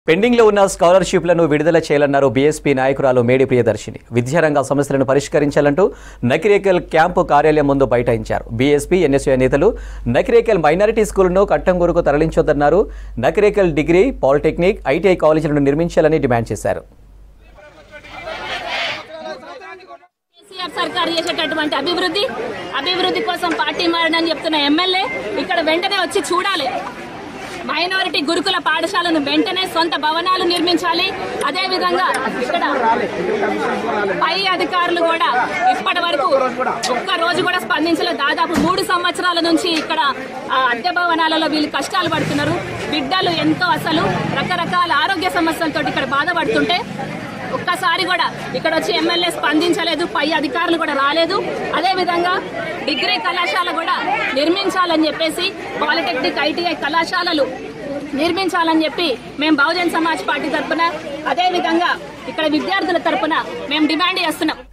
pending లో ఉన్న స్కాలర్షిప్లను విడుదల చేయాలన్నారు బీఎస్పీ నాయకురాలు మేడి ప్రియదర్శిని విద్యారంగ సమస్యలను పరిష్కరించాలంటూ నకిరేకల్ క్యాంపు కార్యాలయం ముందు బైఠాయించారు బీఎస్పీ ఎన్ఎస్యూ నేతలు నకిరేకల్ మైనారిటీ స్కూల్ను కట్టంగూరుకు తరలించొద్దన్నారు నకిరేకల్ డిగ్రీ పాలిటెక్నిక్ ఐటీఐ కాలేజీలను నిర్మించాలని డిమాండ్ చేశారు కేసీఆర్ సర్కార్ చేసేటటువంటి అభివృద్ధి అభివృద్ధి కోసం పార్టీ మారనని చెప్తున్న ఎమ్మెల్యే ఇక్కడ వెంటనే వచ్చి చూడాలి మైనారిటీ గురుకుల పాఠశాలను వెంటనే సొంత భవనాలు నిర్మించాలి అదే విధంగా ఇక్కడ పై అధికారులు కూడా ఇప్పటి వరకు ఒక్క రోజు కూడా స్పందించలేదు దాదాపు మూడు సంవత్సరాల నుంచి ఇక్కడ ఆ, అద్దె భవనాలలో వీళ్ళు కష్టాలు పడుతున్నారు బిడ్డలు ఎంతో అసలు రకరకాల ఆరోగ్య సమస్యలతో ఇక్కడ బాధపడుతుంటే ఒక్కసారి కూడా ఇక్కడ వచ్చి ఎమ్మెల్యే స్పందించలేదు పై అధికారులు కూడా రాలేదు అదే విధంగా డిగ్రీ కళాశాల కూడా నిర్మించాలని చెప్పేసి పాలిటెక్నిక్ ఐటీఐ కళాశాలలు నిర్మించాలని చెప్పి మేము బహుజన్ సమాజ్ పార్టీ తరఫున అదే విధంగా ఇక్కడ విద్యార్థుల తరఫున మేము డిమాండ్ చేస్తున్నాం